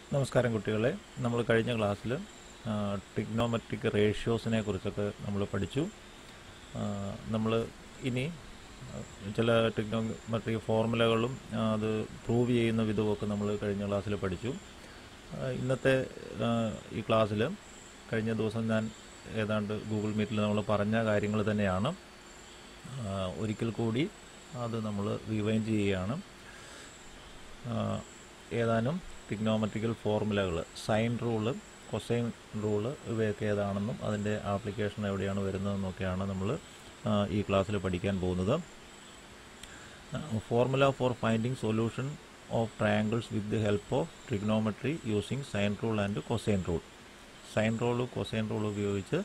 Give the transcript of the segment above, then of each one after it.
നമസ്കാരം കുട്ടികളെ നമ്മൾ കഴിഞ്ഞ ക്ലാസ്സിൽ ടിഗ്നോമെട്രിക് റേഷ്യോസിനെ കുറിച്ചൊക്കെ നമ്മൾ പഠിച്ചു നമ്മൾ ഇനി ആ, ചില ടിഗ്നോമെട്രിക് ഫോർമുലകളും ആ, അത് പ്രൂവ് ചെയ്യുന്ന വിധവുമൊക്കെ നമ്മൾ കഴിഞ്ഞ ക്ലാസ്സിൽ പഠിച്ചു ആ, ഇന്നത്തെ ആ, ഈ ക്ലാസ്സിൽ കഴിഞ്ഞ ദിവസം ഞാൻ ഏതാണ്ട് ഗൂഗിൾ മീറ്റിൽ നമ്മൾ പറഞ്ഞ കാര്യങ്ങൾ തന്നെയാണ് ആ, ഒരിക്കൽ കൂടി അത് നമ്മൾ റിവൈൻഡ് ചെയ്യുകയാണ് ആ, ഏതാനും ടിഗ്നോമെട്രിക്കൽ ഫോർമുലകൾ സൈൻ റൂള് കൊസൈൻ റൂള് ഇവയൊക്കെ ഏതാണെന്നും അതിൻ്റെ ആപ്ലിക്കേഷൻ എവിടെയാണ് വരുന്നതെന്നൊക്കെയാണ് നമ്മൾ ഈ ക്ലാസ്സിൽ പഠിക്കാൻ പോകുന്നത് formula for finding solution of triangles with the help of trigonometry using sine rule and cosine rule sine rule cosine rule ഉപയോഗിച്ച്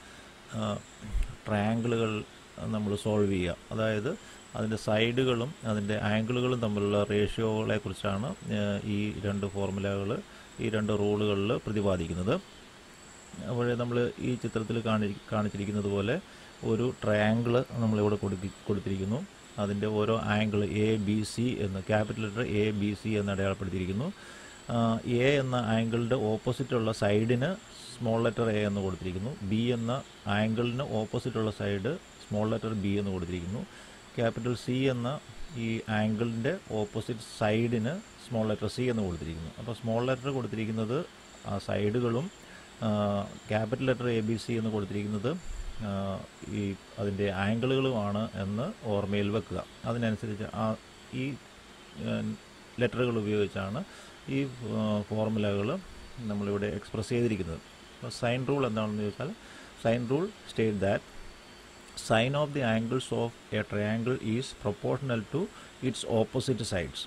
ട്രയാങ്കിളുകൾ നമ്മൾ സോൾവ് ചെയ്യുക അതായത് അതിൻ്റെ സൈഡുകളും അതിൻ്റെ ആംഗിളുകളും തമ്മിലുള്ള റേഷ്യോകളെ കുറിച്ചാണ് ഈ രണ്ട് ഫോർമുലകൾ ഈ രണ്ട് റൂളുകളിൽ പ്രതിപാദിക്കുന്നത് അപ്പോൾ നമ്മൾ ഈ ചിത്രത്തിൽ കാണി കാണിച്ചിരിക്കുന്നത് പോലെ ഒരു ട്രയാങ്കിൾ നമ്മളിവിടെ കൊടുക്കി കൊടുത്തിരിക്കുന്നു അതിൻ്റെ ഓരോ ആംഗിൾ എ ബി സി എന്ന് capital letter A B C എന്ന് അടയാളപ്പെടുത്തിയിരിക്കുന്നു എ എന്ന ആംഗിളിൻ്റെ ഓപ്പോസിറ്റുള്ള സൈഡിന് സ്മോൾ ലെറ്റർ എ എന്ന് കൊടുത്തിരിക്കുന്നു ബി എന്ന ആംഗിളിന് ഓപ്പോസിറ്റുള്ള സൈഡ് സ്മോൾ ലെറ്റർ ബി എന്ന് കൊടുത്തിരിക്കുന്നു ക്യാപിറ്റൽ സി എന്ന ഈ ആംഗിളിൻ്റെ ഓപ്പോസിറ്റ് സൈഡിന് സ്മോൾ ലെറ്റർ സി എന്ന് കൊടുത്തിരിക്കുന്നു അപ്പോൾ സ്മോൾ ലെറ്റർ കൊടുത്തിരിക്കുന്നത് ആ സൈഡുകളും capital letter A B C എന്ന് കൊടുത്തിരിക്കുന്നത് ആ, ഈ അതിൻ്റെ ആംഗിളുകളുമാണ് എന്ന് ഓർമ്മയിൽ വെക്കുക അതിനനുസരിച്ച് ആ ഈ ലെറ്ററുകൾ ഉപയോഗിച്ചാണ് ഈ ഫോർമുലകൾ നമ്മളിവിടെ എക്സ്പ്രസ് ചെയ്തിരിക്കുന്നത് അപ്പോൾ സൈൻ റൂൾ എന്താണെന്ന് ചോദിച്ചാൽ sine rule state that sine of the angles of a triangle is proportional to its opposite sides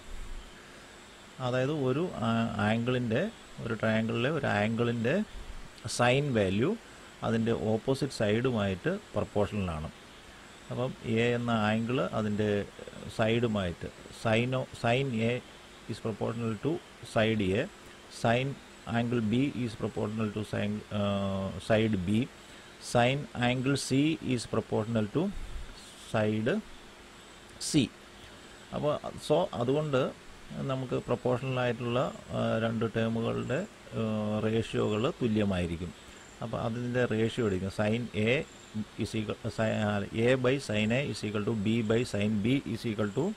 അതായത് ഒരു ആംഗിളിൻ്റെ ഒരു ട്രയാങ്കിളിലെ ഒരു ആംഗിളിൻ്റെ സൈൻ വാല്യൂ അതിൻ്റെ ഓപ്പോസിറ്റ് സൈഡുമായിട്ട് പ്രപ്പോർഷണലാണ് അപ്പം എ എന്ന ആംഗിൾ അതിൻ്റെ സൈഡുമായിട്ട് സൈനോ sine A is proportional to side A sine angle B is proportional to sine side B sine angle C is proportional to side C അപ്പോൾ സോ അതുകൊണ്ട് നമുക്ക് പ്രൊപ്പോർഷണൽ ആയിട്ടുള്ള ആ, രണ്ട് ടേമുകളുടെ റേഷ്യോകൾ തുല്യമായിരിക്കും അപ്പോൾ അതിൻ്റെ റേഷ്യോ എടുക്കും sine A is equal A by sine A is equal to B by sine B is equal to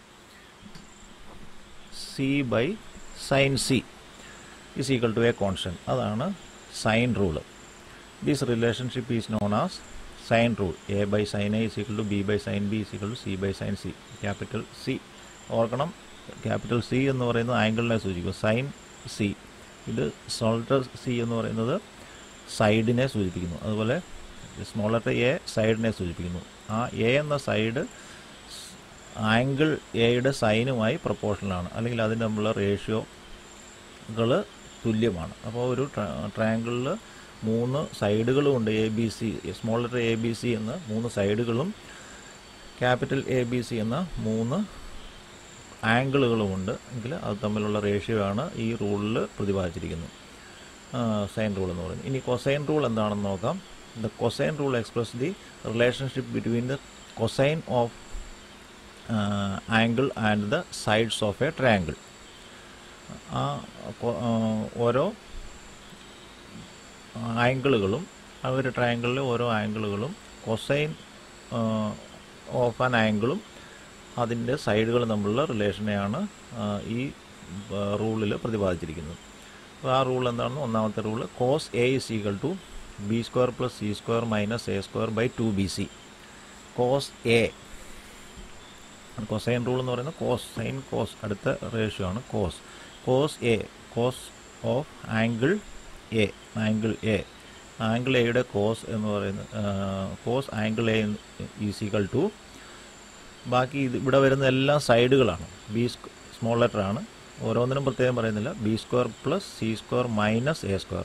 C by sine C is equal to a constant അതാണ് sine rule this relationship is known as sine rule A by sine A is equal to B by sine B is equal to C by sine C capital C ഓർക്കണം capital C എന്ന് പറയുന്നത് ആംഗിളിനെ സൂചിക്കും sign C ഇത് സോൾട്ടർ C എന്ന് പറയുന്നത് സൈഡിനെ സൂചിപ്പിക്കുന്നു അതുപോലെ small letter A സൈഡിനെ സൂചിപ്പിക്കുന്നു ആ എ എന്ന സൈഡ് ആംഗിൾ എയുടെ സൈനുമായി പ്രപ്പോർഷണലാണ് അല്ലെങ്കിൽ അതിന് തമ്മിലുള്ള റേഷ്യോകൾ തുല്യമാണ് അപ്പോൾ ഒരു ട്രയാങ്കിളിൽ മൂന്ന് സൈഡുകളും ഉണ്ട് A B C small letter A B C എന്ന മൂന്ന് സൈഡുകളും ക്യാപിറ്റൽ എ ബി സി എന്ന മൂന്ന് ആംഗിളുകളുമുണ്ട് എങ്കിൽ അത് തമ്മിലുള്ള റേഷ്യോ ആണ് ഈ റൂളിൽ പ്രതിപാദിച്ചിരിക്കുന്നത് സൈൻ റൂൾ എന്ന് പറയുന്നത് ഇനി കൊസൈൻ റൂൾ എന്താണെന്ന് നോക്കാം the cosine rule express the relationship between the cosine of angle and the sides of a triangle ആ കൊ- ആ, ഓരോ ആംഗിളുകളും ആ ഒരു ട്രയാങ്കിളിലെ ഓരോ ആംഗിളുകളും കൊസൈൻ ഓഫ് ആൻ ആംഗിളും അതിൻ്റെ സൈഡുകൾ തമ്മിലുള്ള റിലേഷനെയാണ് ആ, ഈ റൂളിൽ പ്രതിപാദിച്ചിരിക്കുന്നത് അപ്പോൾ ആ റൂൾ എന്താണെന്ന് ഒന്നാമത്തെ rule cos A is equal to B square plus C square minus A square by two B C cos A cosine rule എന്ന് പറയുന്നത് കോസ് സൈൻ കോസ് അടുത്ത റേഷ്യോ ആണ് cos cos A cos of angle A angle A angle എയുടെ cos എന്ന് പറയുന്നത് cos angle A is equal to ബാക്കി ഇത് ഇവിടെ വരുന്ന എല്ലാ സൈഡുകളാണ് ബി സ്മോൾ ലെറ്റർ ആണ് ഓരോന്നിനും പ്രത്യേകം പറയുന്നില്ല B square plus C square minus A square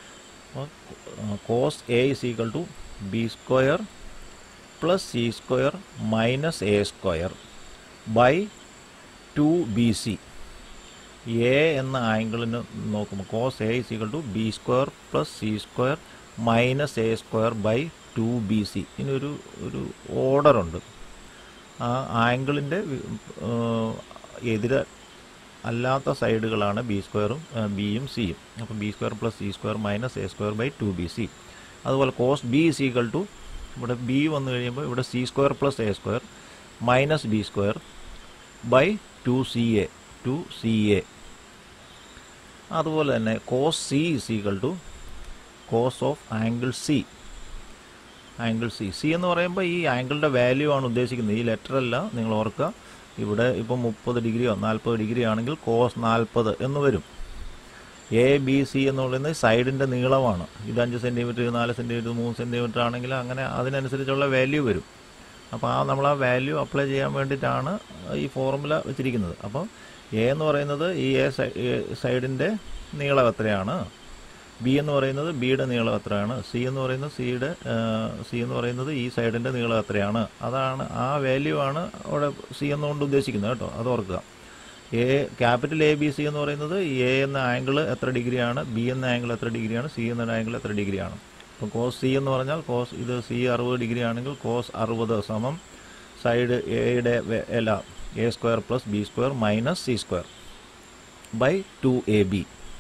cos A is equal to B square plus C square minus A square by two B C A എന്ന ആംഗിളിന് നോക്കുമ്പോൾ cos A is equal to B square plus C square minus A square by two B C ഇതിനൊരു ഒരു ഓർഡറുണ്ട് ആ ആംഗിളിൻ്റെ എതിര അല്ലാത്ത സൈഡുകളാണ് B സ്ക്വയറും ബിയും സിയും അപ്പോൾ B square plus C square minus A square by two B C അതുപോലെ cos B is equal to ഇവിടെ ബി വന്നു കഴിയുമ്പോൾ ഇവിടെ C square plus A square minus B square by two C A two C A അതുപോലെ തന്നെ cos C is equal to cos of angle C angle C C എന്ന് പറയുമ്പോൾ ഈ ആംഗിളിൻ്റെ value ആണ് ഉദ്ദേശിക്കുന്നത് ഈ ലെറ്റർ അല്ല നിങ്ങൾ ഓർക്കുക ഇവിടെ ഇപ്പോൾ മുപ്പത് ഡിഗ്രിയോ നാൽപ്പത് ഡിഗ്രി ആണെങ്കിൽ കോസ് നാൽപ്പത് എന്ന് വരും എ ബി സി എന്ന് പറയുന്നത് സൈഡിൻ്റെ നീളമാണ് ഇത് അഞ്ച് സെൻറ്റിമീറ്റർ നാല് സെൻറ്റിമീറ്റർ മൂന്ന് സെൻറ്റിമീറ്റർ ആണെങ്കിൽ അങ്ങനെ അതിനനുസരിച്ചുള്ള വാല്യൂ വരും അപ്പോൾ ആ നമ്മൾ ആ വാല്യൂ അപ്ലൈ ചെയ്യാൻ വേണ്ടിയിട്ടാണ് ഈ ഫോർമുല വെച്ചിരിക്കുന്നത് അപ്പോൾ എ എന്ന് പറയുന്നത് ഈ എ സൈഡിൻ്റെ നീളം എത്രയാണ് ബി എന്ന് പറയുന്നത് ബിയുടെ നീളം എത്രയാണ് സി എന്ന് പറയുന്നത് സിയുടെ സി എന്ന് പറയുന്നത് ഈ സൈഡിൻ്റെ നീളം എത്രയാണ് അതാണ് ആ വാല്യൂ ആണ് അവിടെ സി എന്നുകൊണ്ട് ഉദ്ദേശിക്കുന്നത് കേട്ടോ അത് ഓർക്കുക A capital A B C എന്ന് പറയുന്നത് എ എന്ന ആംഗിൾ എത്ര ഡിഗ്രിയാണ് ബി എന്ന ആംഗിൾ എത്ര ഡിഗ്രിയാണ് സി എന്ന ആംഗിൾ എത്ര ഡിഗ്രിയാണ് അപ്പോൾ കോസ് സി എന്ന് പറഞ്ഞാൽ കോസ് ഇത് സി അറുപത് ഡിഗ്രി ആണെങ്കിൽ കോസ് അറുപത് സമം സൈഡ് എയുടെ അല്ല A square plus B square minus C square by two A B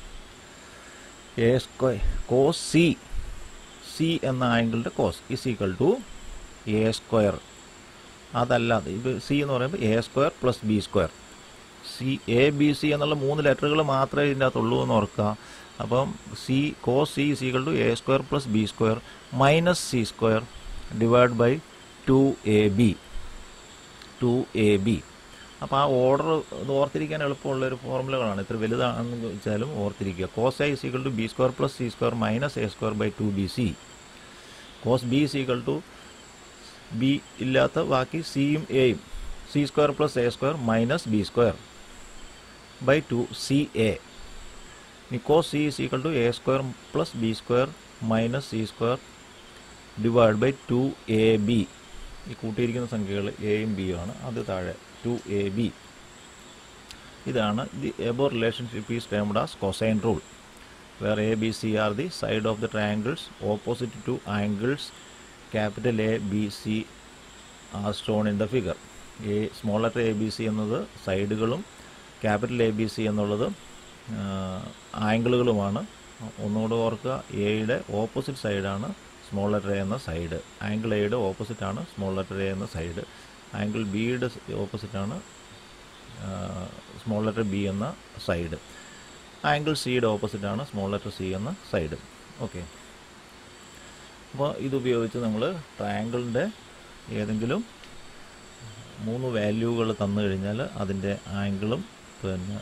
A square cos C C എന്ന ആംഗിളിൻ്റെ cos is equal to A square അതല്ലാതെ ഇത് സി എന്ന് പറയുമ്പോൾ A square plus B square C A B C എന്നുള്ള മൂന്ന് ലെറ്ററുകൾ മാത്രമേ ഇതിൻ്റെ അകത്തുള്ളൂ എന്ന് ഓർക്കുക അപ്പം C cos C is equal to A square plus B square minus C square divide by two A B two A B അപ്പോൾ ആ ഓർഡർ ഇത് ഓർത്തിരിക്കാൻ എളുപ്പമുള്ള ഒരു ഫോർമുലകളാണ് ഇത്ര വലുതാണെന്ന് ചോദിച്ചാലും ഓർത്തിരിക്കുക cos A is equal to B square plus C square minus A square by two B C cos B is equal to B ഇല്ലാത്ത ബാക്കി സിയും എയും C square plus A square minus B square by two C A ഇനി cos C is equal to A square plus B square minus C square divide by two A B ഈ കൂട്ടിയിരിക്കുന്ന സംഖ്യകൾ എയും ബിയും ആണ് അത് താഴെ ടു എ ബി ഇതാണ് the above relationship is termed as cosine rule where A B C are the side of the triangles opposite to angles capital A B C are shown in the figure A small letter A B C എന്നത് സൈഡുകളും capital A B C എന്നുള്ളത് ആംഗിളുകളുമാണ് ഒന്നുകൂടെ ഓർക്കുക എയുടെ opposite സൈഡാണ് small letter A എന്ന side angle എയുടെ ഓപ്പോസിറ്റ് ആണ് സ്മോൾ ലെറ്റർ എ എന്ന സൈഡ് ആംഗിൾ ബിയുടെ ഓപ്പോസിറ്റ് ആണ് സ്മോൾ ലെറ്റർ ബി എന്ന സൈഡ് ആംഗിൾ സിയുടെ ഓപ്പോസിറ്റ് ആണ് സ്മോൾ ലെറ്റർ സി എന്ന സൈഡ് ഓക്കെ അപ്പോൾ ഇതുപയോഗിച്ച് നമ്മൾ ട്രയാങ്കിളിൻ്റെ ഏതെങ്കിലും മൂന്ന് വാല്യൂകൾ തന്നു കഴിഞ്ഞാൽ അതിൻ്റെ ആംഗിളും പിന്നെ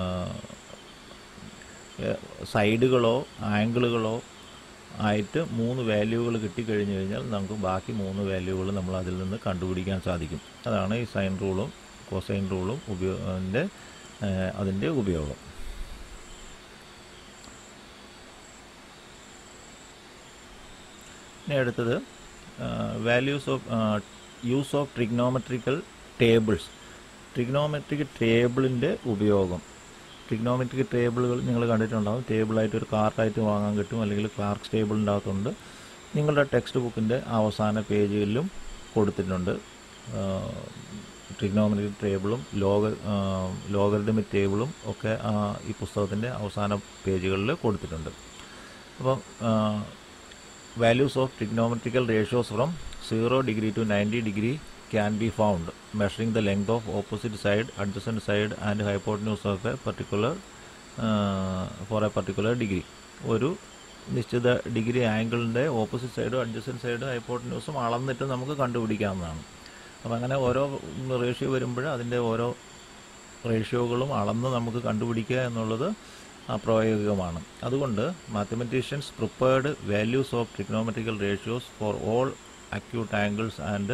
സൈഡുകളോ ആംഗിളുകളോ ആയിട്ട് മൂന്ന് വാല്യൂകൾ കിട്ടിക്കഴിഞ്ഞ് കഴിഞ്ഞാൽ നമുക്ക് ബാക്കി മൂന്ന് വാല്യൂകൾ നമ്മൾ അതിൽ നിന്ന് കണ്ടുപിടിക്കാൻ സാധിക്കും അതാണ് ഈ സൈൻ റൂളും കോസൈൻ റൂളും ഉപയോഗ അതിൻ്റെ ഉപയോഗം ഇനി അടുത്തത് values of use of trigonometrical tables trigonometric ടേബിളിൻ്റെ ഉപയോഗം ട്രിഗ്നോമെട്രിക് ടേബിളുകൾ നിങ്ങൾ കണ്ടിട്ടുണ്ടാകും ടേബിളായിട്ട് ഒരു കാർട്ടായിട്ട് വാങ്ങാൻ കിട്ടും അല്ലെങ്കിൽ ക്ലാർക്സ് ടേബിളിൻ്റെ അകത്തുണ്ട് നിങ്ങളുടെ ടെക്സ്റ്റ് ബുക്കിൻ്റെ അവസാന പേജുകളിലും കൊടുത്തിട്ടുണ്ട് ട്രിഗ്നോമെട്രിക് ടേബിളും ലോഗ ലോഗരിതമിക് ടേബിളും ഒക്കെ ഈ പുസ്തകത്തിൻ്റെ അവസാന പേജുകളിൽ കൊടുത്തിട്ടുണ്ട് അപ്പം values of trigonometrical ratios from zero degree to ninety degree can be found measuring the length of opposite side adjacent side and hypotenuse of a particular uh, for a particular degree ഒരു നിശ്ചിത degree ആംഗിളിൻ്റെ opposite സൈഡും adjacent സൈഡും ഹൈപ്പോട്ടന്യൂസും അളന്നിട്ട് നമുക്ക് കണ്ടുപിടിക്കാവുന്നതാണ് അപ്പോൾ അങ്ങനെ ഓരോ റേഷ്യോ വരുമ്പോൾ അതിൻ്റെ ഓരോ റേഷ്യോകളും അളന്ന് നമുക്ക് കണ്ടുപിടിക്കുക എന്നുള്ളത് അപ്രായോഗികമാണ് അതുകൊണ്ട് mathematicians prepared values of trigonometrical ratios for all acute angles and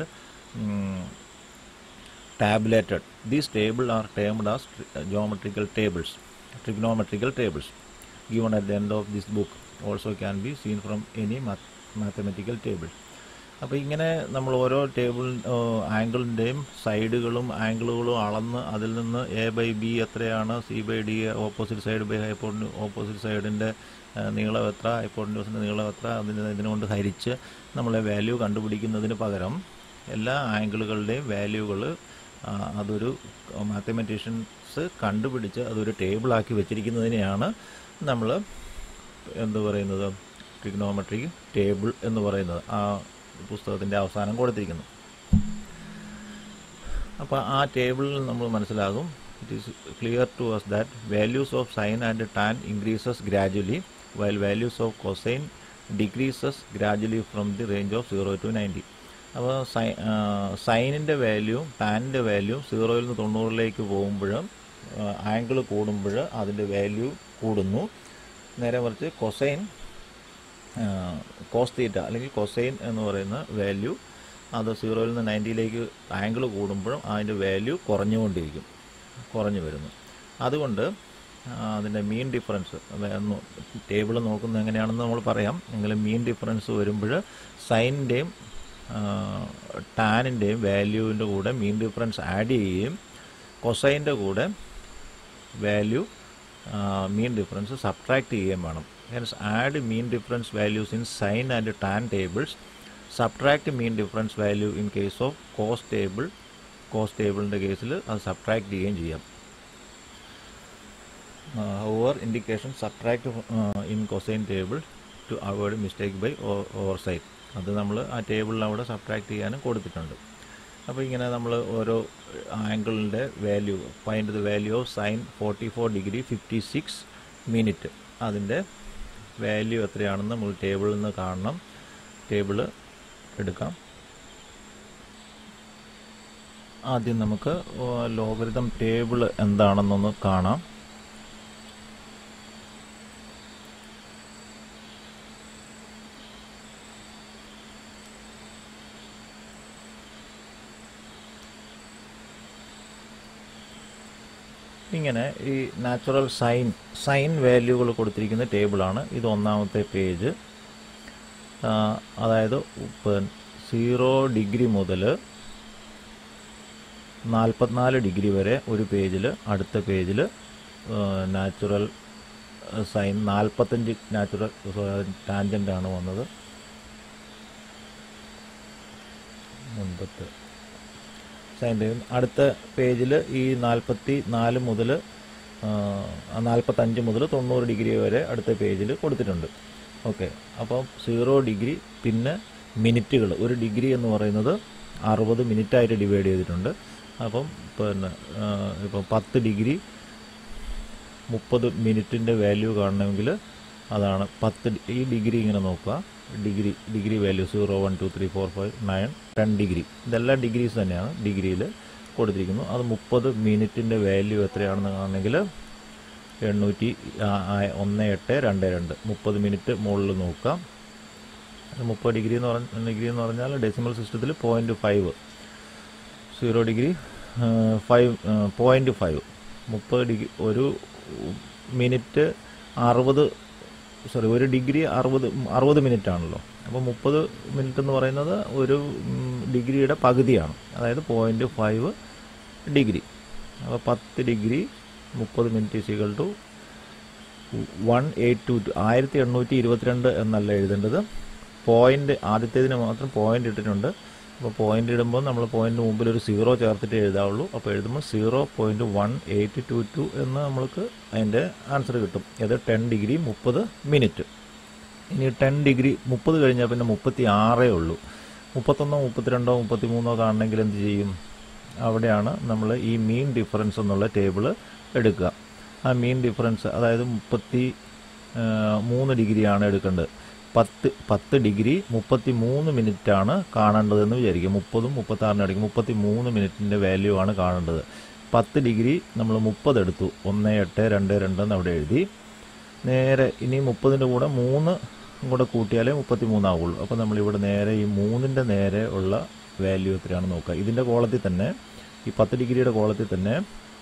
tabulated. These tables are termed as geometrical tables, trigonometrical tables. Given at the end of this book also can be seen from any math mathematical table. അപ്പോൾ ഇങ്ങനെ നമ്മൾ ഓരോ table ആംഗിളിൻ്റെയും സൈഡുകളും ആംഗിളുകളും അളന്ന് അതിൽ നിന്ന് A by B എത്രയാണ് C by D opposite side by hypotenuse opposite സൈഡിൻ്റെ നീളം എത്ര ഹൈപ്പോട്ടിൻ്റെ നീളം എത്ര അതിന് ഇതിനുകൊണ്ട് ഹരിച്ച് നമ്മളെ വാല്യൂ കണ്ടുപിടിക്കുന്നതിന് പകരം എല്ലാ ആംഗിളുകളുടെയും വാല്യൂകൾ അതൊരു മാത്തമെറ്റീഷ്യൻ ഡിഫറൻസ് കണ്ടുപിടിച്ച് അതൊരു ടേബിളാക്കി വെച്ചിരിക്കുന്നതിനെയാണ് നമ്മൾ എന്ത് പറയുന്നത് ട്രിഗ്നോമെട്രിക് ടേബിൾ എന്ന് പറയുന്നത് ആ പുസ്തകത്തിൻ്റെ അവസാനം കൊടുത്തിരിക്കുന്നു അപ്പോൾ ആ ടേബിളിൽ നമ്മൾ മനസ്സിലാകും it is clear to us that values of sine and tan increases gradually while values of cosine decreases gradually from the range of zero to ninety അപ്പോൾ സൈ സൈനിൻ്റെ വാല്യൂവും ടാനിൻ്റെ വാല്യൂവും സീറോയിൽ നിന്ന് തൊണ്ണൂറിലേക്ക് പോകുമ്പോഴും ആംഗിൾ കൂടുമ്പോൾ അതിൻ്റെ വാല്യൂ കൂടുന്നു നേരെ മറിച്ച് കൊസൈൻ കോസ് തീറ്റ അല്ലെങ്കിൽ കൊസൈൻ എന്ന് പറയുന്ന വാല്യൂ അത് സീറോയിൽ നിന്ന് നയൻറ്റിയിലേക്ക് ആംഗിൾ കൂടുമ്പോഴും അതിൻ്റെ വാല്യൂ കുറഞ്ഞുകൊണ്ടിരിക്കും കുറഞ്ഞു വരുന്നു അതുകൊണ്ട് അതിൻ്റെ മീൻ ഡിഫറൻസ് ടേബിൾ നോക്കുന്നത് എങ്ങനെയാണെന്ന് നമ്മൾ പറയാം എങ്കിലും മീൻ ഡിഫറൻസ് വരുമ്പോൾ സൈനിൻ്റെയും ടാനിൻ്റെയും വാല്യൂവിൻ്റെ കൂടെ മീൻ ഡിഫറൻസ് ആഡ് ചെയ്യുകയും കൊസൈൻ്റെ കൂടെ വാല്യൂ മീൻ ഡിഫറൻസ് സബ്ട്രാക്ട് ചെയ്യുകയും വേണം hence add mean difference values in sine and tan tables subtract mean difference value in case of cos table cos ടേബിളിൻ്റെ കേസിൽ അത് സബ്ട്രാക്ട് ചെയ്യുകയും ചെയ്യാം over indication subtract in cosine table to avoid mistake by oversight അത് നമ്മൾ ആ ടേബിളിൽ അവിടെ സബ്ട്രാക്ട് ചെയ്യാനും കൊടുത്തിട്ടുണ്ട് അപ്പോൾ ഇങ്ങനെ നമ്മൾ ഓരോ ആംഗിളിൻ്റെ value find the value of sine forty four degree fifty six minute അതിൻ്റെ വാല്യൂ എത്രയാണെന്ന് നമ്മൾ ടേബിളിൽ നിന്ന് കാണണം ടേബിൾ എടുക്കാം ആദ്യം നമുക്ക് ലോഗരിതം ടേബിൾ എന്താണെന്നൊന്ന് കാണാം ഇങ്ങനെ ഈ നാച്ചുറൽ സൈൻ സൈൻ വാല്യൂകൾ കൊടുത്തിരിക്കുന്ന ടേബിളാണ് ഇത് ഒന്നാമത്തെ പേജ് അതായത് സീറോ ഡിഗ്രി മുതൽ നാൽപ്പത്തിനാല് ഡിഗ്രി വരെ ഒരു പേജിൽ അടുത്ത പേജിൽ നാച്ചുറൽ സൈൻ നാൽപ്പത്തഞ്ച് നാച്ചുറൽ ടാൻജൻ്റ് ആണ് വന്നത് മുൻപത്തെ സൈൻ്റെ അടുത്ത പേജിൽ ഈ നാൽപ്പത്തി നാല് മുതൽ നാൽപ്പത്തഞ്ച് മുതൽ തൊണ്ണൂറ് ഡിഗ്രി വരെ അടുത്ത പേജിൽ കൊടുത്തിട്ടുണ്ട് ഓക്കെ അപ്പം സീറോ ഡിഗ്രി പിന്നെ മിനിറ്റുകൾ ഒരു ഡിഗ്രി എന്ന് പറയുന്നത് അറുപത് മിനിറ്റായിട്ട് ഡിവൈഡ് ചെയ്തിട്ടുണ്ട് അപ്പം പിന്നെ ഇപ്പം പത്ത് ഡിഗ്രി മുപ്പത് മിനിറ്റിൻ്റെ വാല്യൂ കാണണമെങ്കിൽ അതാണ് പത്ത് ഈ ഡിഗ്രി ഇങ്ങനെ നോക്കുക degree degree value zero one two three four five nine ten degree ഇതെല്ലാം ഡിഗ്രീസ് തന്നെയാണ് ഡിഗ്രിയിൽ കൊടുത്തിരിക്കുന്നു അത് മുപ്പത് മിനിറ്റിൻ്റെ വാല്യൂ എത്രയാണെന്ന് കാണണമെങ്കിൽ എണ്ണൂറ്റി ഒന്ന് എട്ട് രണ്ട് രണ്ട് മുപ്പത് മിനിറ്റ് മുകളിൽ നോക്കാം മുപ്പത് ഡിഗ്രി എന്ന് പറഞ്ഞ ഡിഗ്രി എന്ന് പറഞ്ഞാൽ ഡെസിമൽ സിസ്റ്റത്തിൽ point five zero degree five point five മുപ്പത് ഡിഗ്രി ഒരു മിനിറ്റ് അറുപത് സോറി ഒരു ഡിഗ്രി അറുപത് അറുപത് മിനിറ്റ് ആണല്ലോ അപ്പോൾ മുപ്പത് മിനിറ്റ് എന്ന് പറയുന്നത് ഒരു ഡിഗ്രിയുടെ പകുതിയാണ് അതായത് പോയിൻറ്റ് ഫൈവ് ഡിഗ്രി അപ്പോൾ പത്ത് ഡിഗ്രി മുപ്പത് minute is equal to one eight two ആയിരത്തി എണ്ണൂറ്റി ഇരുപത്തിരണ്ട് എന്നല്ല എഴുതേണ്ടത് പോയിന്റ് ആദ്യത്തേതിന് മാത്രം പോയിന്റ് ഇട്ടിട്ടുണ്ട് അപ്പോൾ പോയിന്റ് ഇടുമ്പോൾ നമ്മൾ പോയിന്റ് മുമ്പിൽ ഒരു സീറോ ചേർത്തിട്ട് എഴുതാവുള്ളൂ അപ്പോൾ എഴുതുമ്പോൾ zero point one eight two two എന്ന് നമ്മൾക്ക് അതിൻ്റെ ആൻസർ കിട്ടും അത് ടെൻ ഡിഗ്രി മുപ്പത് മിനിറ്റ് ഇനി ടെൻ ഡിഗ്രി മുപ്പത് കഴിഞ്ഞാൽ പിന്നെ മുപ്പത്തി ആറേ ഉള്ളൂ മുപ്പത്തൊന്നോ മുപ്പത്തിരണ്ടോ മുപ്പത്തി മൂന്നോ കാണണമെങ്കിൽ എന്ത് ചെയ്യും അവിടെയാണ് നമ്മൾ ഈ മീൻ ഡിഫറൻസ് എന്നുള്ള ടേബിൾ എടുക്കുക ആ മീൻ ഡിഫറൻസ് അതായത് മുപ്പത്തി മൂന്ന് ഡിഗ്രിയാണ് എടുക്കേണ്ടത് പത്ത് പത്ത് ഡിഗ്രി മുപ്പത്തി മൂന്ന് മിനിറ്റാണ് കാണേണ്ടതെന്ന് വിചാരിക്കുക മുപ്പതും മുപ്പത്താറിനും ഇടയ്ക്ക് മുപ്പത്തി മൂന്ന് മിനിറ്റിൻ്റെ വാല്യൂ ആണ് കാണേണ്ടത് പത്ത് ഡിഗ്രി നമ്മൾ മുപ്പത് എടുത്തു ഒന്ന് എട്ട് രണ്ട് രണ്ട് എന്ന് അവിടെ എഴുതി നേരെ ഇനി മുപ്പതിൻ്റെ കൂടെ മൂന്ന് കൂടെ കൂട്ടിയാലേ മുപ്പത്തി മൂന്നാവുള്ളൂ അപ്പോൾ നമ്മളിവിടെ നേരെ ഈ മൂന്നിൻ്റെ നേരെ ഉള്ള വാല്യൂ എത്രയാണ് നോക്കുക ഇതിൻ്റെ കോളത്തിൽ തന്നെ ഈ പത്ത് ഡിഗ്രിയുടെ കോളത്തിൽ തന്നെ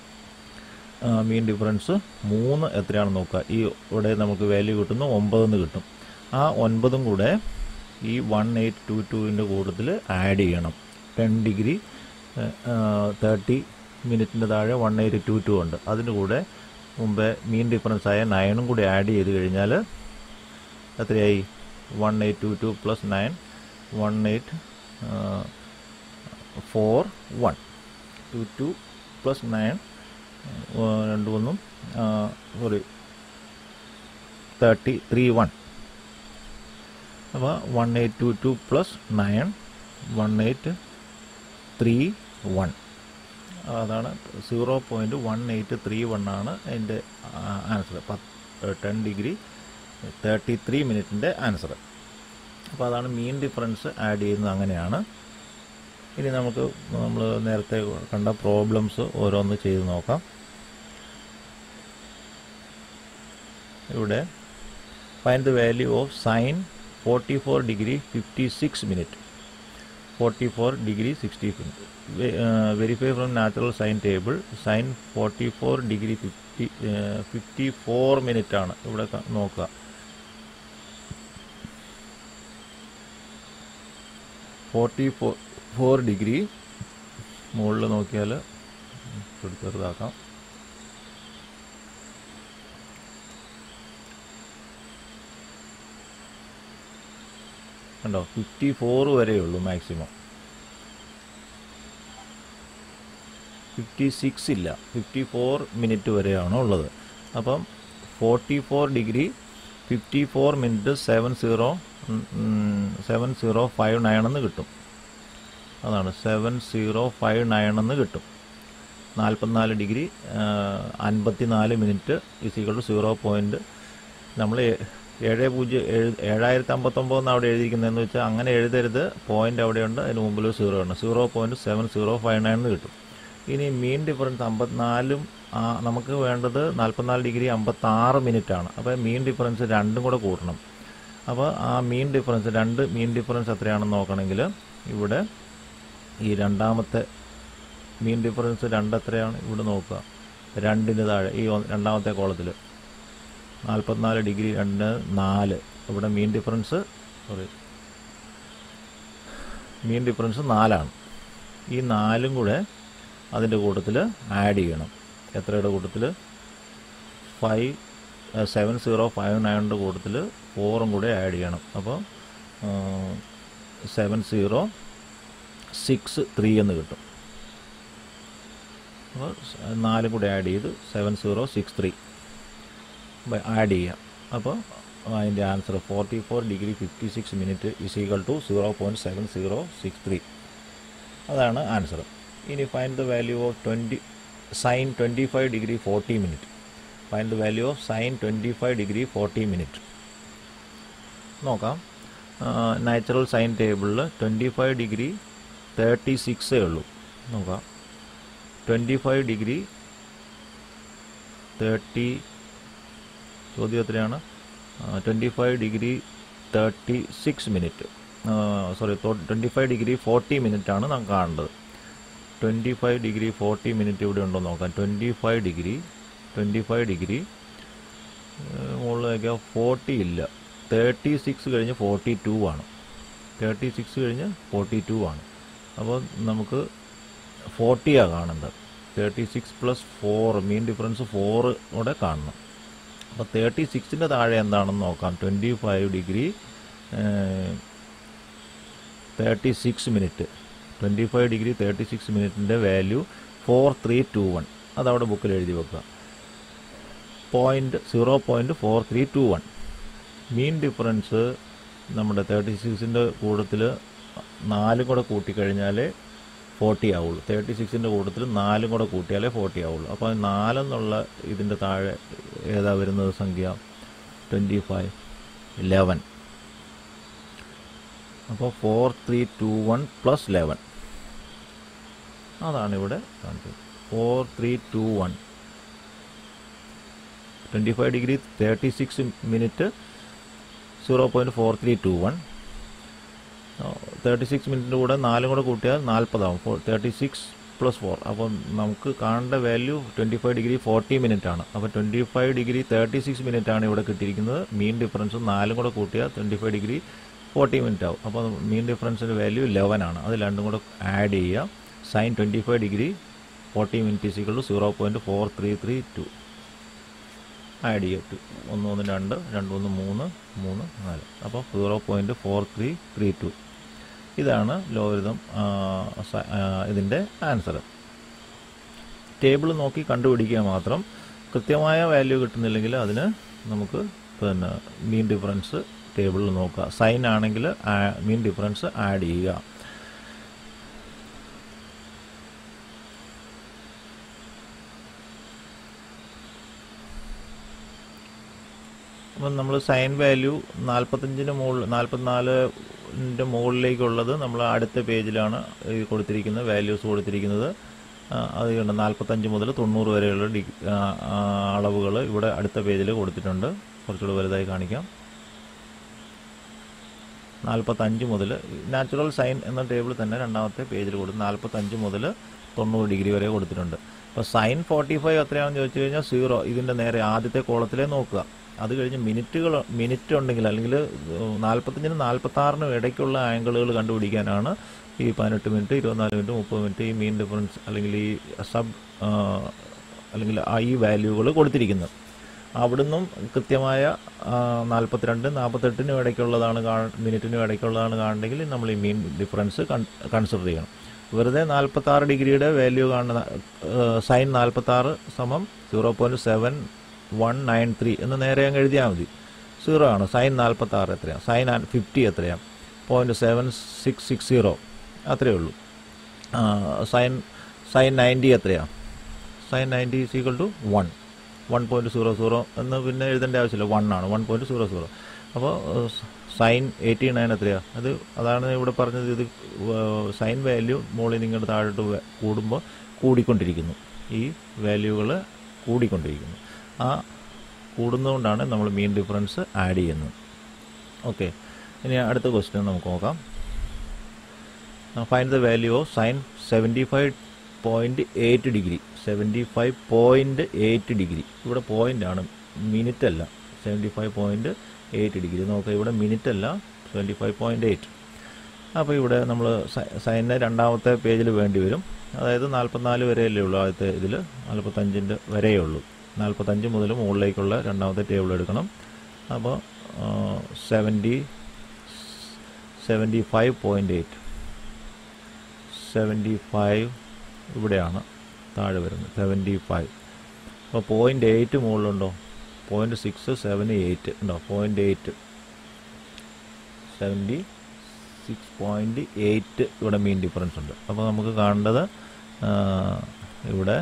മീൻ ഡിഫറൻസ് മൂന്ന് എത്രയാണെന്ന് നോക്കുക ഈ ഇവിടെ നമുക്ക് വാല്യൂ കിട്ടുന്നു ഒമ്പതെന്ന് കിട്ടും ആ ഒൻപതും കൂടെ ഈ വൺ എയ്റ്റ് ടു ടുവിൻ്റെ കൂട്ടത്തിൽ ആഡ് ചെയ്യണം ടെൻ ഡിഗ്രി തേർട്ടി മിനിറ്റിൻ്റെ താഴെ വൺ എയ്റ്റ് ടു ടു ഉണ്ട് അതിൻ്റെ കൂടെ മുമ്പേ മീൻ ഡിഫറൻസ് ആയ നയനും കൂടി ആഡ് ചെയ്ത് കഴിഞ്ഞാൽ എത്രയായി one eight two two plus nine one eight four one two two plus nine രണ്ട് ഒന്നും സോറി തേർട്ടി ത്രീ വൺ അപ്പോൾ one eight two two plus nine one eight three one അതാണ് zero point one eight three one ആണ് അതിൻ്റെ answer പത്ത് ten degree thirty three മിനിറ്റിൻ്റെ answer അപ്പോൾ അതാണ് മീൻ ഡിഫറൻസ് ആഡ് ചെയ്യുന്നത് അങ്ങനെയാണ് ഇനി നമുക്ക് നമ്മൾ നേരത്തെ കണ്ട പ്രോബ്ലംസ് ഓരോന്ന് ചെയ്ത് നോക്കാം ഇവിടെ find the value of sine forty four degree fifty six minute forty four degree sixty verify from natural sine table sine forty four degree fifty fifty four minute ആണ് ഇവിടെ ക- നോക്കുക ഫോർട്ടി ഫോർ ഫോർ ഡിഗ്രി മുകളിൽ നോക്കിയാൽ ഇച്ചിരി ചെറുതാക്കാം കണ്ടോ fifty four വരെയുള്ളൂ മാക്സിമം ഫിഫ്റ്റി സിക്സ് ഇല്ല ഫിഫ്റ്റി ഫോർ മിനിറ്റ് വരെയാണ് ഉള്ളത് അപ്പം forty four degree fifty four minute seven zero seven zero five nine എന്ന് കിട്ടും അതാണ് സെവൻ സീറോ ഫൈവ് നയൻ എന്ന് കിട്ടും നാൽപ്പത്തിനാല് ഡിഗ്രി അൻപത്തിനാല് minute is equal to zero point നമ്മൾ ഏഴ് പൂജ്യം ഏഴ് ഏഴായിരത്തി അമ്പത്തൊമ്പത് എന്ന് അവിടെ എഴുതിയിരിക്കുന്നതെന്ന് വെച്ചാൽ അങ്ങനെ എഴുതരുത് പോയിന്റ് അവിടെയുണ്ട് അതിന് മുമ്പിൽ ഒരു സീറോ ഉണ്ട് zero point seven zero five nine എന്ന് കിട്ടും ഇനി മീൻ ഡിഫറൻസ് അമ്പത്തിനാലും ആ, നമുക്ക് വേണ്ടത് നാൽപ്പത്തിനാല് ഡിഗ്രി അമ്പത്തി ആറ് മിനിറ്റ് ആണ് അപ്പോൾ മീൻ ഡിഫറൻസ് രണ്ടും കൂടെ കൂട്ടണം അപ്പോൾ ആ മീൻ ഡിഫറൻസ് രണ്ട് മീൻ ഡിഫറൻസ് എത്രയാണെന്ന് നോക്കണമെങ്കിൽ ഇവിടെ ഈ രണ്ടാമത്തെ മീൻ ഡിഫറൻസ് രണ്ട് എത്രയാണ് ഇവിടെ നോക്കുക രണ്ടിന് താഴെ ഈ ഒന്ന് രണ്ടാമത്തെ കോളത്തിൽ നാൽപ്പത്തിനാല് ഡിഗ്രി രണ്ട് നാല് ഇവിടെ mean difference sorry mean difference നാലാണ് ഈ നാലും കൂടെ അതിൻ്റെ കൂട്ടത്തിൽ ആഡ് ചെയ്യണം എത്രയുടെ കൂട്ടത്തിൽ ഫൈവ് സെവൻ സീറോ ഫൈവ് നയൻ്റെ കൂട്ടത്തിൽ ഫോറും കൂടെ ആഡ് ചെയ്യണം അപ്പോൾ സെവൻ സീറോ സിക്സ് ത്രീ എന്ന് കിട്ടും അപ്പോൾ നാലും കൂടെ ആഡ് ചെയ്ത് seven zero six three add ചെയ്യാം അപ്പോൾ അതിൻ്റെ answer forty four degree fifty six minute is equal to zero point seven zero six three അതാണ് ആൻസർ ഇനി find the value of twenty sine twenty five degree forty minute find the value of sine twenty five degree forty minute നോക്കാം natural sine ടേബിളിൽ twenty five degree thirty സിക്സേ ഉള്ളൂ നോക്കാം twenty five degree thirty ചോദ്യം എത്രയാണ് twenty five degree thirty six minute sorry twenty five degree forty minute ആണ് നാം കാണേണ്ടത് twenty five degree forty minute ഇവിടെ ഉണ്ടോ എന്ന് നോക്കാം twenty five degree twenty five degree മുകളിലേക്ക് ഫോർട്ടി ഇല്ല തേർട്ടി സിക്സ് കഴിഞ്ഞ് ഫോർട്ടി ടു ആണ് തേർട്ടി സിക്സ് കഴിഞ്ഞ് ഫോർട്ടി ടു ആണ് അപ്പോൾ നമുക്ക് ഫോർട്ടിയാണ് കാണേണ്ടത് thirty six plus four mean difference four കൂടെ കാണണം അപ്പോൾ തേർട്ടി സിക്സിൻ്റെ താഴെ എന്താണെന്ന് നോക്കാം twenty five degree thirty six minute twenty five degree thirty six മിനിറ്റിൻ്റെ value four three two one അതവിടെ ബുക്കിൽ എഴുതി വെക്കുക point zero point four three two one mean difference നമ്മുടെ തേർട്ടി സിക്സിൻ്റെ കൂട്ടത്തിൽ നാലും കൂടെ കൂട്ടിക്കഴിഞ്ഞാലേ ഫോർട്ടി ആവുള്ളൂ തേർട്ടി സിക്സിൻ്റെ കൂട്ടത്തിൽ നാലും കൂടെ കൂട്ടിയാലേ ഫോർട്ടി ആവുള്ളൂ അപ്പോൾ നാലെന്നുള്ള ഇതിൻ്റെ താഴെ ഏതാ വരുന്നത് സംഖ്യ ട്വൻറ്റി ഫൈവ് ലെവൻ അപ്പോൾ four three two one plus eleven അതാണ് ഇവിടെ കാണിച്ചത് four three two one twenty five degree thirty six minute zero point four three two one thirty six മിനിറ്റിൻ്റെ കൂടെ നാലും കൂടെ കൂട്ടിയാൽ നാൽപ്പതാവും four thirty six plus four അപ്പോൾ നമുക്ക് കാണേണ്ട value twenty five degree forty minute ആണ് അപ്പോൾ twenty five degree thirty six minute ആണ് ഇവിടെ കിട്ടിയിരിക്കുന്നത് മീൻ ഡിഫറൻസ് നാലും കൂടെ കൂട്ടിയാൽ twenty five degree forty minute ആവും അപ്പോൾ മീൻ ഡിഫറൻസിൻ്റെ വാല്യൂ ലെവൻ ആണ് അത് രണ്ടും കൂടെ ആഡ് ചെയ്യുക sine twenty five degree forty minute is equal to zero point four three three two add ചെയ്തിട്ട് ഒന്ന് ഒന്ന് രണ്ട് രണ്ട് ഒന്ന് മൂന്ന് മൂന്ന് നാല് അപ്പോൾ zero point four three three two ഇതാണ് ലോഗരിതം ഇതിൻ്റെ ആൻസർ ടേബിൾ നോക്കി കണ്ടുപിടിക്കുക മാത്രം കൃത്യമായ വാല്യൂ കിട്ടുന്നില്ലെങ്കിൽ അതിന് നമുക്ക് പിന്നെ മീൻ ഡിഫറൻസ് ടേബിളിൽ നോക്കുക സൈൻ ആണെങ്കിൽ മീൻ ഡിഫറൻസ് ആഡ് ചെയ്യുക അപ്പം നമ്മൾ സൈൻ വാല്യൂ നാൽപ്പത്തഞ്ചിന് മുകളിൽ നാൽപ്പത്തിനാലിൻ്റെ മുകളിലേക്കുള്ളത് നമ്മൾ അടുത്ത പേജിലാണ് ഈ കൊടുത്തിരിക്കുന്നത് വാല്യൂസ് കൊടുത്തിരിക്കുന്നത് ആ, അത് കണ്ട് നാൽപ്പത്തഞ്ച് മുതൽ തൊണ്ണൂറ് വരെയുള്ള ഡി അളവുകൾ ഇവിടെ അടുത്ത പേജിൽ കൊടുത്തിട്ടുണ്ട് കുറച്ചുകൂടെ വലുതായി കാണിക്കാം നാൽപ്പത്തഞ്ച് മുതൽ നാച്ചുറൽ സൈൻ എന്ന ടേബിൾ തന്നെ രണ്ടാമത്തെ പേജിൽ കൊടുത്തു നാൽപ്പത്തഞ്ച് മുതൽ തൊണ്ണൂറ് ഡിഗ്രി വരെ കൊടുത്തിട്ടുണ്ട് അപ്പോൾ സൈൻ ഫോർട്ടി ഫൈവ് എത്രയാണെന്ന് ചോദിച്ചു കഴിഞ്ഞാൽ സീറോ ഇതിൻ്റെ നേരെ ആദ്യത്തെ കോളത്തിലേ നോക്കുക അത് കഴിഞ്ഞ് മിനിറ്റുകൾ മിനിറ്റ് ഉണ്ടെങ്കിൽ അല്ലെങ്കിൽ നാൽപ്പത്തഞ്ചിനും നാൽപ്പത്താറിനും ഇടയ്ക്കുള്ള ആംഗിളുകൾ കണ്ടുപിടിക്കാനാണ് ഈ പതിനെട്ട് മിനിറ്റ് ഇരുപത്തിനാല് മിനിറ്റ് മുപ്പത് മിനിറ്റ് ഈ മീൻ ഡിഫറൻസ് അല്ലെങ്കിൽ ഈ സബ് അല്ലെങ്കിൽ ആ ഈ വാല്യൂകൾ കൊടുത്തിരിക്കുന്നത് അവിടുന്നും കൃത്യമായ നാൽപ്പത്തിരണ്ട് നാൽപ്പത്തെട്ടിനും ഇടയ്ക്കുള്ളതാണ് കാ മിനിറ്റിനും ഇടയ്ക്കുള്ളതാണ് കാണണമെങ്കിൽ നമ്മൾ ഈ മീൻ ഡിഫറൻസ് കൺസിഡർ ചെയ്യണം വെറുതെ നാൽപ്പത്തി ആറ് ഡിഗ്രിയുടെ വാല്യൂ കാണുന്ന സൈൻ നാൽപ്പത്തി ആറ് സമം zero point seven one nine three എന്ന് നേരെ അങ്ങ് എഴുതിയാൽ മതി സീറോ ആണ് സൈൻ നാൽപ്പത്തി ആറ് എത്രയാണ് സൈൻ ഫിഫ്റ്റി എത്രയാണ് point seven six six zero അത്രയേ ഉള്ളൂ സൈൻ സൈൻ നയൻറ്റി എത്രയാണ് sine ninety is equal to one one point zero zero എന്ന് പിന്നെ എഴുതേണ്ട ആവശ്യമില്ല വൺ ആണ് വൺ പോയിന്റ് സീറോ സീറോ അപ്പോൾ സൈൻ എയ്റ്റി നയൻ എത്രയാണ് അത് അതാണ് ഇവിടെ പറഞ്ഞത് ഇത് സൈൻ വാല്യൂ മുകളിൽ നിങ്ങളുടെ താഴോട്ട് വ- കൂടുമ്പോൾ കൂടിക്കൊണ്ടിരിക്കുന്നു ഈ വാല്യൂകൾ കൂടിക്കൊണ്ടിരിക്കുന്നു ആ കൂടുന്നതുകൊണ്ടാണ് നമ്മൾ മീൻ ഡിഫറൻസ് ആഡ് ചെയ്യുന്നത് ഓക്കെ ഇനി അടുത്ത ക്വസ്റ്റ്യൻ നമുക്ക് നോക്കാം find the value of sine seventy five point eight degree seventy five point eight degree ഇവിടെ പോയിൻ്റ് ആണ് മിനിറ്റ് അല്ല seventy five point eight degree നോക്കാം ഇവിടെ മിനിറ്റ് അല്ല സെവൻറ്റി ഫൈവ് പോയിൻറ്റ് എയ്റ്റ് അപ്പോൾ ഇവിടെ നമ്മൾ സൈനിന് രണ്ടാമത്തെ പേജിൽ വേണ്ടി വരും അതായത് നാൽപ്പത്തിനാല് വരെയല്ലേ ഉള്ളൂ ആദ്യത്തെ ഇതിൽ നാൽപ്പത്തഞ്ചിൻ്റെ വരെയേ ഉള്ളൂ നാൽപ്പത്തഞ്ച് മുതൽ മുകളിലേക്കുള്ള രണ്ടാമത്തെ ടേബിൾ എടുക്കണം അപ്പോൾ seventy seventy five point eight seventy five ഇവിടെയാണ് താഴെ വരുന്നത് സെവൻറ്റി ഫൈവ് അപ്പോൾ പോയിൻ്റ് എയ്റ്റ് മുകളിലുണ്ടോ പോയിൻ്റ് സിക്സ് സെവൻ എയ്റ്റ് ഉണ്ടോ point eight seventy six point eight ഇവിടെ മീൻ ഡിഫറൻസ് ഉണ്ട് അപ്പോൾ നമുക്ക് കാണേണ്ടത് ആ, ഇവിടെ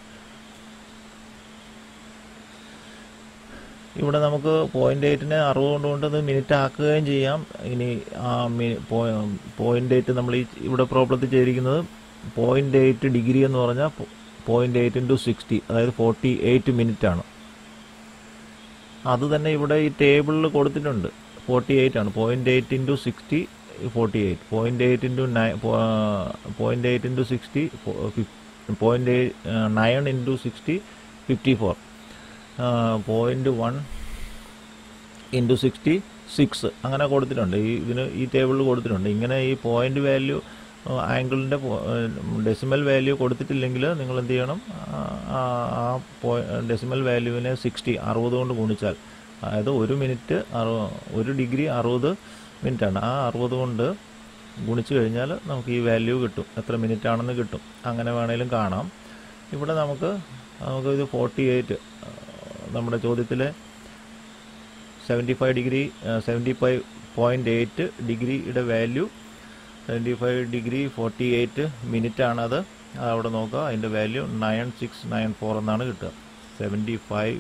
ഇവിടെ നമുക്ക് പോയിന്റ് എയ്റ്റിനെ അറുപത് കൊണ്ട് കൊണ്ട് അത് മിനിറ്റ് ആക്കുകയും ചെയ്യാം ഇനി ആ പോയിന്റ് എയ്റ്റ് നമ്മൾ ഈ ഇവിടെ പ്രോബ്ലത്തിൽ ചെയ്തിരിക്കുന്നത് പോയിന്റ് എയ്റ്റ് ഡിഗ്രി എന്ന് പറഞ്ഞാൽ പോയിന്റ് എയ്റ്റ് ഇൻറ്റു സിക്സ്റ്റി അതായത് ഫോർട്ടി എയ്റ്റ് മിനിറ്റ് ആണ് അത് തന്നെ ഇവിടെ ഈ ടേബിളിൽ കൊടുത്തിട്ടുണ്ട് ഫോർട്ടി എയ്റ്റ് ആണ് point eight into sixty forty eight point eight into nine point eight into sixty point nine into sixty fifty four point one into sixty six അങ്ങനെ കൊടുത്തിട്ടുണ്ട് ഈ ഇതിന് ഈ ടേബിളിൽ കൊടുത്തിട്ടുണ്ട് ഇങ്ങനെ ഈ പോയിന്റ് വാല്യൂ ആംഗിളിൻ്റെ ഡെസിമൽ വാല്യൂ കൊടുത്തിട്ടില്ലെങ്കിൽ നിങ്ങൾ എന്ത് ചെയ്യണം ആ ഡെസിമൽ വാല്യൂവിനെ സിക്സ്റ്റി അറുപത് കൊണ്ട് ഗുണിച്ചാൽ അതായത് ഒരു മിനിറ്റ് അറു ഒരു ഡിഗ്രി അറുപത് മിനിറ്റാണ് ആ അറുപത് കൊണ്ട് ഗുണിച്ച് കഴിഞ്ഞാൽ നമുക്ക് ഈ വാല്യൂ കിട്ടും എത്ര മിനിറ്റ് ആണെന്ന് കിട്ടും അങ്ങനെ വേണേലും കാണാം ഇവിടെ നമുക്ക് നമുക്ക് ഇത് ഫോർട്ടി എയ്റ്റ് നമ്മുടെ ചോദ്യത്തിലെ seventy five degree seventy five point eight ഡിഗ്രിയുടെ value seventy five degree forty eight minute ആണത് അത് അവിടെ നോക്കുക അതിൻ്റെ value nine six nine four എന്നാണ് കിട്ടുക seventy five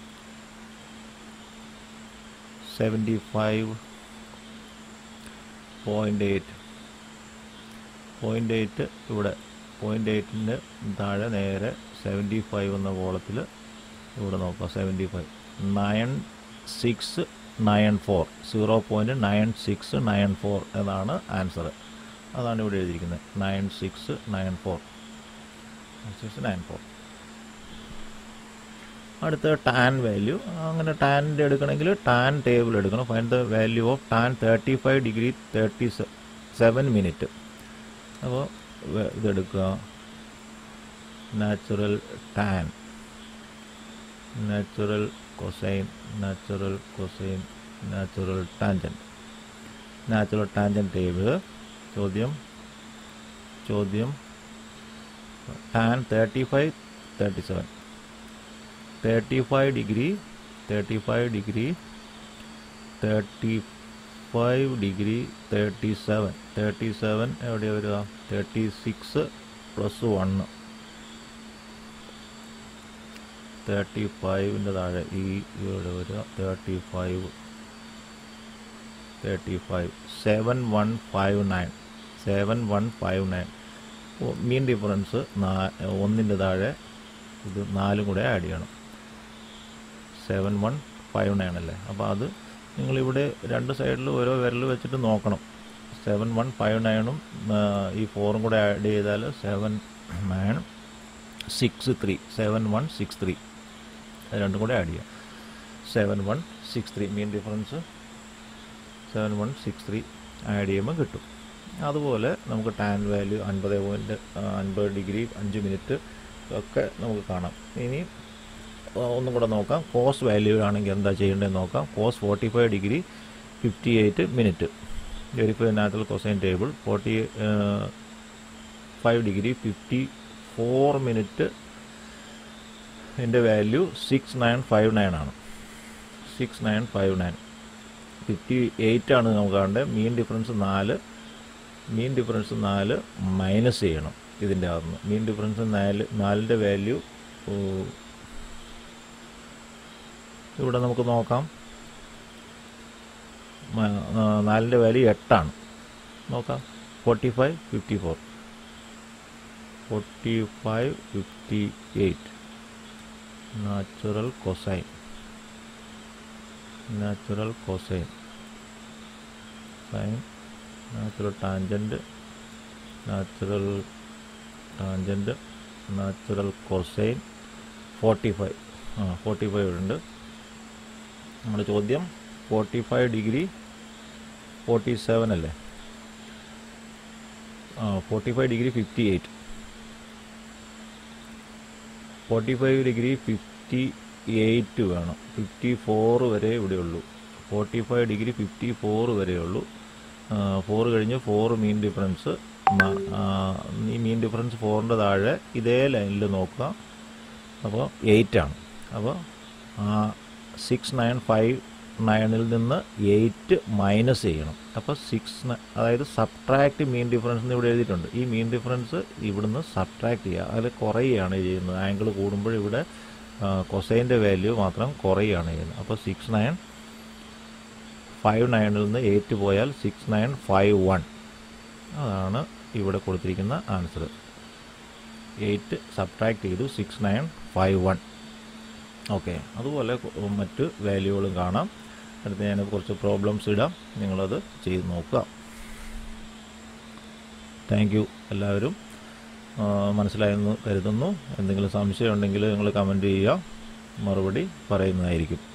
seventy five point eight point eight ഇവിടെ പോയിൻ്റ് എയ്റ്റിൻ്റെ താഴെ നേരെ സെവൻറ്റി ഫൈവ് എന്ന കോളത്തിൽ ഇവിടെ നോക്കാം seventy five nine six nine four zero point nine six nine four എന്നാണ് ആൻസർ അതാണ് ഇവിടെ എഴുതിയിരിക്കുന്നത് nine six nine four six nine four അടുത്ത ടാൻ വാല്യൂ അങ്ങനെ ടാനിൻ്റെ എടുക്കണമെങ്കിൽ ടാൻ ടേബിൾ എടുക്കണം find the value of tan thirty five degree thirty seven minute അപ്പോൾ ഇതെടുക്കുക natural tan natural cosine natural cosine natural tangent natural tangent table ചോദ്യം ചോദ്യം tan thirty five thirty seven thirty five degree thirty five degree thirty five degree thirty seven thirty seven എവിടെ വരിക thirty six plus one thirty ഫൈവിൻ്റെ താഴെ ഈ ഇവിടെ വരിക thirty five thirty five seven one five nine seven one five nine mean difference നാ ഒന്നിൻ്റെ താഴെ ഇത് നാലും കൂടെ ആഡ് ചെയ്യണം സെവൻ വൺ ഫൈവ് നയൻ അല്ലേ അപ്പോൾ അത് നിങ്ങളിവിടെ രണ്ട് സൈഡിൽ ഓരോ വിരൽ വെച്ചിട്ട് നോക്കണം സെവൻ വൺ ഫൈവ് നയനും ഈ ഫോറും കൂടെ ആഡ് ചെയ്താൽ seven nine six three seven one six three രണ്ടും കൂടെ ആഡ് ചെയ്യാം seven one six three mean difference seven one six three add ചെയ്യുമ്പോൾ കിട്ടും അതുപോലെ നമുക്ക് ടാൻ വാല്യൂ അൻപത് പോയിൻറ്റ് അൻപത് ഡിഗ്രി അഞ്ച് മിനിറ്റ് ഒക്കെ നമുക്ക് കാണാം ഇനി ഒന്നും കൂടെ നോക്കാം കോസ് വാല്യൂ ആണെങ്കിൽ എന്താ ചെയ്യേണ്ടതെന്ന് നോക്കാം cos forty five degree fifty eight minute verify natural cosine table forty five degree fifty four minute എൻ്റെ value six nine five nine ആണ് six nine five nine fifty eight ആണ് നമുക്ക് കാണേണ്ടത് മീൻ ഡിഫറൻസ് നാല് മീൻ ഡിഫറൻസ് നാല് മൈനസ് ചെയ്യണം ഇതിൻ്റെ അകത്തുനിന്ന് മീൻ ഡിഫറൻസ് നാല് നാലിൻ്റെ വാല്യൂ ഇവിടെ നമുക്ക് നോക്കാം നാലിൻ്റെ വാല്യൂ എട്ടാണ് നോക്കാം forty five fifty four forty five fifty eight natural cosine natural cosine sine natural tangent natural tangent natural cosine forty five ആ ഫോർട്ടി ഫൈവ് ഉണ്ട് നമ്മുടെ ചോദ്യം forty five degree forty seven അല്ലേ ആ forty five degree fifty eight forty five degree fifty eight വേണം fifty four വരെ ഇവിടെ ഉള്ളൂ forty five degree fifty four വരെ ഉള്ളൂ ഫോർ കഴിഞ്ഞ് ഫോർ മീൻ ഡിഫറൻസ് ഈ മീൻ ഡിഫറൻസ് ഫോറിൻ്റെ താഴെ ഇതേ ലൈനിൽ നോക്കുക അപ്പോൾ എയ്റ്റ് ആണ് അപ്പോൾ സിക്സ് നയൻ ഫൈവ് നയനിൽ നിന്ന് എയ്റ്റ് മൈനസ് ചെയ്യണം അപ്പോൾ സിക്സ് അതായത് സബ്ട്രാക്ട് മീൻ ഡിഫറൻസ് എന്ന് ഇവിടെ എഴുതിയിട്ടുണ്ട് ഈ മീൻ ഡിഫറൻസ് ഇവിടുന്ന് സബ്ട്രാക്ട് ചെയ്യുക അതിൽ കുറയുകയാണ് ചെയ്യുന്നത് ആംഗിൾ കൂടുമ്പോൾ ഇവിടെ കൊസൈൻ്റെ വാല്യൂ മാത്രം കുറയുകയാണ് ചെയ്യുന്നത് അപ്പോൾ സിക്സ് നയൻ ഫൈവ് നയനിൽ നിന്ന് എയ്റ്റ് പോയാൽ സിക്സ് നയൻ ഫൈവ് വൺ അതാണ് ഇവിടെ കൊടുത്തിരിക്കുന്ന ആൻസർ എയ്റ്റ് സബ്ട്രാക്ട് ചെയ്തു six nine five one okay അതുപോലെ മറ്റ് വാല്യൂകളും കാണാം അടുത്ത് ഞാൻ കുറച്ച് പ്രോബ്ലംസ് ഇടാം നിങ്ങളത് ചെയ്ത് നോക്കുക താങ്ക് യു എല്ലാവരും മനസ്സിലായെന്ന് കരുതുന്നു എന്തെങ്കിലും സംശയം ഉണ്ടെങ്കിൽ നിങ്ങൾ കമൻറ്റ് ചെയ്യുക മറുപടി പറയുന്നതായിരിക്കും